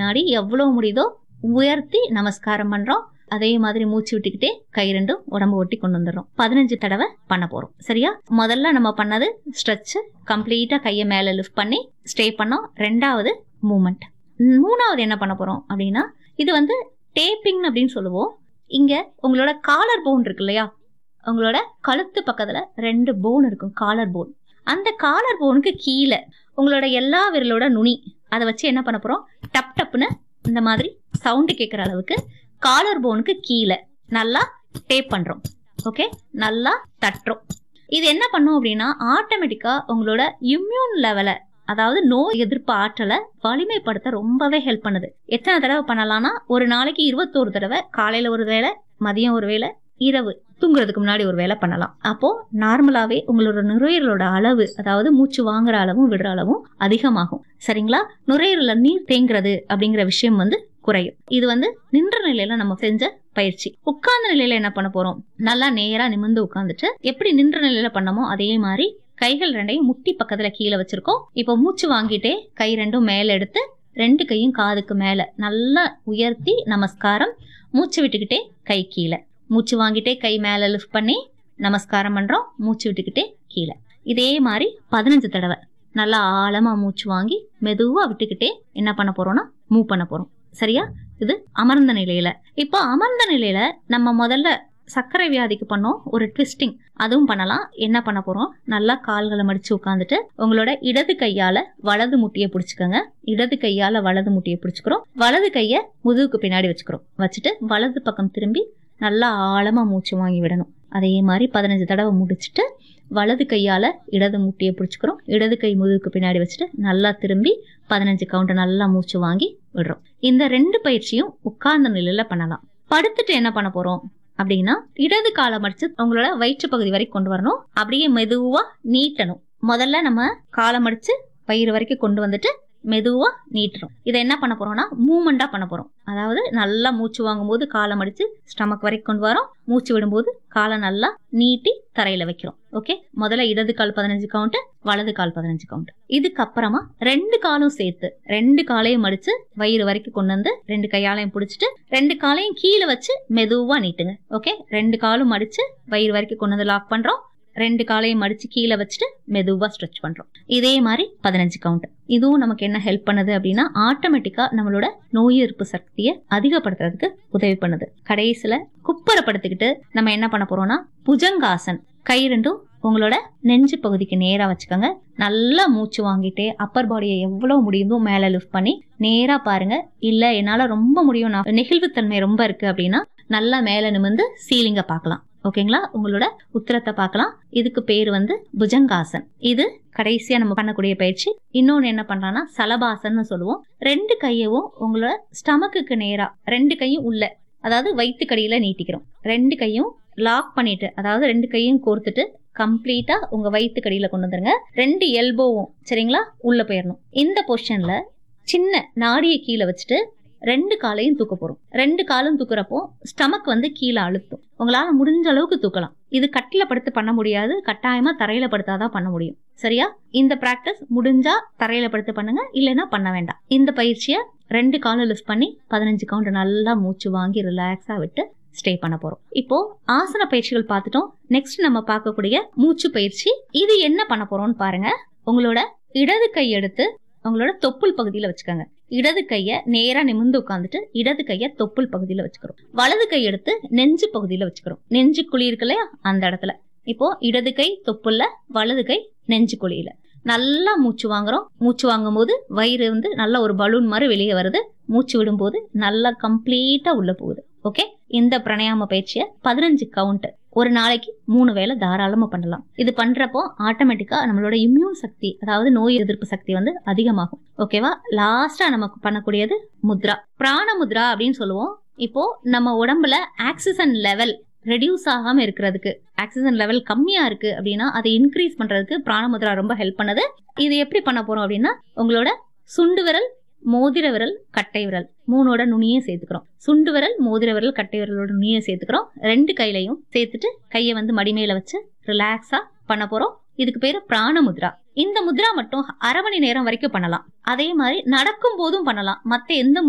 பின்னாடி எவ்வளவு முடியுதோ உயர்த்தி நமஸ்காரம் பண்றோம் அதே மாதிரி மூச்சு விட்டுக்கிட்டே கை ரெண்டும் உடம்பு ஒட்டி கொண்டு வந்துடுறோம் பதினஞ்சு தடவை பண்ண போறோம் சரியா முதல்ல நம்ம பண்ணது ஸ்ட்ரெச் கம்ப்ளீட்டா கையை மேல லிஃப்ட் பண்ணி ஸ்டே பண்ணோம் ரெண்டாவது மூமெண்ட் மூணாவது என்ன பண்ண போறோம் அப்படின்னா இது வந்து டேப்பிங் அப்படின்னு சொல்லுவோம் இங்க உங்களோட காலர் போன் இருக்கு இல்லையா உங்களோட கழுத்து பக்கத்துல ரெண்டு போன் இருக்கும் காலர் போன் அந்த காலர் போனுக்கு கீழே உங்களோட எல்லா விரலோட நுனி அதை வச்சு என்ன பண்ண போறோம் டப் டப்னு இந்த மாதிரி சவுண்டு கேட்குற அளவுக்கு காலர் போனுக்கு கீழே நல்லா டேப் பண்றோம் ஓகே நல்லா தட்டுறோம் இது என்ன பண்ணும் அப்படின்னா ஆட்டோமேட்டிக்கா உங்களோட இம்யூன் லெவலை அதாவது நோய் எதிர்ப்பு ஆற்றலை வலிமைப்படுத்த ரொம்பவே ஹெல்ப் பண்ணுது எத்தனை தடவை பண்ணலாம்னா ஒரு நாளைக்கு இருபத்தோரு தடவை காலையில ஒரு வேளை மதியம் ஒரு வேளை இரவு தூங்குறதுக்கு முன்னாடி ஒரு வேலை பண்ணலாம் அப்போ நார்மலாவே உங்களோட நுரையீரலோட அளவு அதாவது மூச்சு வாங்குற அளவும் விடுற அளவும் அதிகமாகும் சரிங்களா நுரையீரல நீர் தேங்குறது அப்படிங்கிற விஷயம் வந்து குறையும் இது வந்து நின்ற நிலையில நம்ம செஞ்ச பயிற்சி உட்கார்ந்த நிலையில என்ன பண்ண போறோம் நல்லா நேரா நிமிர்ந்து உட்கார்ந்துட்டு எப்படி நின்ற நிலையில பண்ணமோ அதே மாதிரி கைகள் ரெண்டையும் முட்டி பக்கத்துல கீழே வச்சிருக்கோம் இப்போ மூச்சு வாங்கிட்டே கை ரெண்டும் மேல எடுத்து ரெண்டு கையும் காதுக்கு மேல நல்லா உயர்த்தி நமஸ்காரம் மூச்சு விட்டுக்கிட்டே கை கீழே மூச்சு வாங்கிட்டே கை மேல லிஃப்ட் பண்ணி நமஸ்காரம் பண்றோம் மூச்சு விட்டுக்கிட்டே கீழே இதே மாதிரி பதினஞ்சு தடவை நல்லா ஆழமா மூச்சு வாங்கி மெதுவா விட்டுக்கிட்டே என்ன பண்ண போறோம்னா மூவ் பண்ண போறோம் சரியா இது அமர்ந்த நிலையில இப்போ அமர்ந்த நிலையில நம்ம முதல்ல சர்க்கரை வியாதிக்கு பண்ணோம் ஒரு ட்விஸ்டிங் அதுவும் பண்ணலாம் என்ன பண்ண போறோம் நல்லா கால்களை மடிச்சு உட்காந்துட்டு உங்களோட இடது கையால வலது முட்டியை பிடிச்சுக்கோங்க இடது கையால வலது முட்டியை பிடிச்சுக்கிறோம் வலது கைய முதுகுக்கு பின்னாடி வச்சுக்கிறோம் வச்சுட்டு வலது பக்கம் திரும்பி நல்லா ஆழமா மூச்சு வாங்கி விடணும் அதே மாதிரி பதினஞ்சு தடவை முடிச்சுட்டு வலது கையால இடது முட்டியை பிடிச்சுக்கிறோம் இடது கை முதுகுக்கு பின்னாடி வச்சுட்டு நல்லா திரும்பி பதினஞ்சு கவுண்ட் நல்லா மூச்சு வாங்கி விடுறோம் இந்த ரெண்டு பயிற்சியும் உட்கார்ந்த நிலையில பண்ணலாம் படுத்துட்டு என்ன பண்ண போறோம் அப்படின்னா இடது காலை மடிச்சு உங்களோட வயிற்று பகுதி வரைக்கும் கொண்டு வரணும் அப்படியே மெதுவா நீட்டணும் முதல்ல நம்ம காலை மடிச்சு வயிறு வரைக்கும் கொண்டு வந்துட்டு மெதுவா நீட்டுறோம் இதை என்ன பண்ண போறோம்னா மூமெண்டா பண்ண போறோம் அதாவது நல்லா மூச்சு வாங்கும்போது காலை மடிச்சு ஸ்டமக் வரைக்கும் கொண்டு வரோம் மூச்சு விடும்போது காலை நல்லா நீட்டி தரையில வைக்கிறோம் ஓகே முதல்ல இடது கால் பதினஞ்சு கவுண்ட் வலது கால் பதினஞ்சு கவுண்ட் இதுக்கப்புறமா ரெண்டு காலும் சேர்த்து ரெண்டு காலையும் மடிச்சு வயிறு வரைக்கும் கொண்டு வந்து ரெண்டு கையாலையும் பிடிச்சிட்டு ரெண்டு காலையும் கீழே வச்சு மெதுவா நீட்டுங்க ஓகே ரெண்டு காலும் மடிச்சு வயிறு வரைக்கும் கொண்டு வந்து லாக் பண்றோம் ரெண்டு காலையும் மடிச்சு கீழே வச்சுட்டு மெதுவா ஸ்ட்ரெச் பண்றோம் இதே மாதிரி பதினஞ்சு கவுண்ட் இதுவும் நமக்கு என்ன ஹெல்ப் பண்ணுது அப்படின்னா ஆட்டோமேட்டிக்கா நம்மளோட நோய் எதிர்ப்பு சக்தியை அதிகப்படுத்துறதுக்கு உதவி பண்ணுது கடைசியில குப்பரப்படுத்திக்கிட்டு நம்ம என்ன பண்ண போறோம்னா புஜங்காசன் கை ரெண்டும் உங்களோட நெஞ்சு பகுதிக்கு நேரா வச்சுக்கோங்க நல்லா மூச்சு வாங்கிட்டே அப்பர் பாடியை எவ்வளவு முடியுமோ மேல லிஃப்ட் பண்ணி நேரா பாருங்க இல்ல என்னால ரொம்ப முடியும் நான் நெகிழ்வுத்தன்மை ரொம்ப இருக்கு அப்படின்னா நல்லா மேல நிமிர்ந்து சீலிங்க பார்க்கலாம் ஓகேங்களா உங்களோட உத்தரத்தை பார்க்கலாம் இதுக்கு பேர் வந்து புஜங்காசன் இது கடைசியா நம்ம பண்ணக்கூடிய பயிற்சி இன்னொன்னு என்ன பண்றான்னா சலபாசன்னு சொல்லுவோம் ரெண்டு கையவும் உங்களோட ஸ்டமக்குக்கு நேரா ரெண்டு கையும் உள்ள அதாவது வயிற்றுக்கடியில நீட்டிக்கிறோம் ரெண்டு கையும் லாக் பண்ணிட்டு அதாவது ரெண்டு கையும் கோர்த்துட்டு கம்ப்ளீட்டா உங்க வயிற்றுக்கடியில கொண்டு வந்துருங்க ரெண்டு எல்போவும் சரிங்களா உள்ள போயிடணும் இந்த பொசிஷன்ல சின்ன நாடியை கீழே வச்சுட்டு ரெண்டு காலையும் தூக்க போறோம் ரெண்டு காலும் தூக்குறப்போ ஸ்டமக் வந்து கீழே அழுத்தும் உங்களால முடிஞ்ச அளவுக்கு தூக்கலாம் இது கட்டில படுத்து பண்ண முடியாது கட்டாயமா தரையில படுத்தாதான் பண்ண முடியும் சரியா இந்த பிராக்டிஸ் முடிஞ்சா தரையில படுத்து பண்ணுங்க இல்லைன்னா பண்ண வேண்டாம் இந்த பயிற்சியை ரெண்டு காலும் லிஃப்ட் பண்ணி பதினஞ்சு கவுண்ட் நல்லா மூச்சு வாங்கி ரிலாக்ஸா விட்டு ஸ்டே பண்ண போறோம் இப்போ ஆசன பயிற்சிகள் பார்த்துட்டோம் நெக்ஸ்ட் நம்ம பார்க்கக்கூடிய மூச்சு பயிற்சி இது என்ன பண்ண போறோம்னு பாருங்க உங்களோட இடது கை எடுத்து உங்களோட தொப்புள் பகுதியில வச்சுக்கோங்க இடது கைய நேரா நிமிர்ந்து உட்காந்துட்டு இடது கைய தொப்புள் பகுதியில வச்சுக்கிறோம் வலது கை எடுத்து நெஞ்சு பகுதியில வச்சுக்கிறோம் நெஞ்சு குழி இருக்கு இல்லையா அந்த இடத்துல இப்போ இடது கை தொப்புள்ள வலது கை நெஞ்சு குழியில நல்லா மூச்சு வாங்குறோம் மூச்சு வாங்கும் போது வயிறு வந்து நல்ல ஒரு பலூன் மாதிரி வெளியே வருது மூச்சு விடும்போது நல்லா கம்ப்ளீட்டா உள்ள போகுது ஓகே இந்த பிரணயாம பயிற்சியை பதினஞ்சு கவுண்ட் ஒரு நாளைக்கு மூணு வேளை தாராளமா பண்ணலாம் இது பண்றப்போ ஆட்டோமேட்டிக்கா நம்மளோட இம்யூன் சக்தி அதாவது நோய் எதிர்ப்பு சக்தி வந்து அதிகமாகும் ஓகேவா லாஸ்டா நமக்கு பண்ணக்கூடியது முத்ரா பிராண முத்ரா அப்படின்னு சொல்லுவோம் இப்போ நம்ம உடம்புல ஆக்சிஜன் லெவல் ரெடியூஸ் ஆகாம இருக்கிறதுக்கு ஆக்சிஜன் லெவல் கம்மியா இருக்கு அப்படின்னா அதை இன்க்ரீஸ் பண்றதுக்கு பிராணமுத்ரா ரொம்ப ஹெல்ப் பண்ணுது இது எப்படி பண்ண போறோம் அப்படின்னா உங்களோட சுண்டு விரல் மோதிர விரல் கட்டை விரல் மூணோட நுனியை சேர்த்துக்கிறோம் சுண்டு விரல் மோதிர விரல் கட்டை விரலோட நுனியை சேர்த்துக்கிறோம் ரெண்டு கையிலையும் சேர்த்துட்டு கையை வந்து மடிமேல வச்சு ரிலாக்ஸா பண்ண போறோம் இதுக்கு பேரு பிராண முத்ரா இந்த முத்ரா மட்டும் அரை மணி நேரம் வரைக்கும் பண்ணலாம் அதே மாதிரி நடக்கும் போதும் பண்ணலாம் மத்த எந்த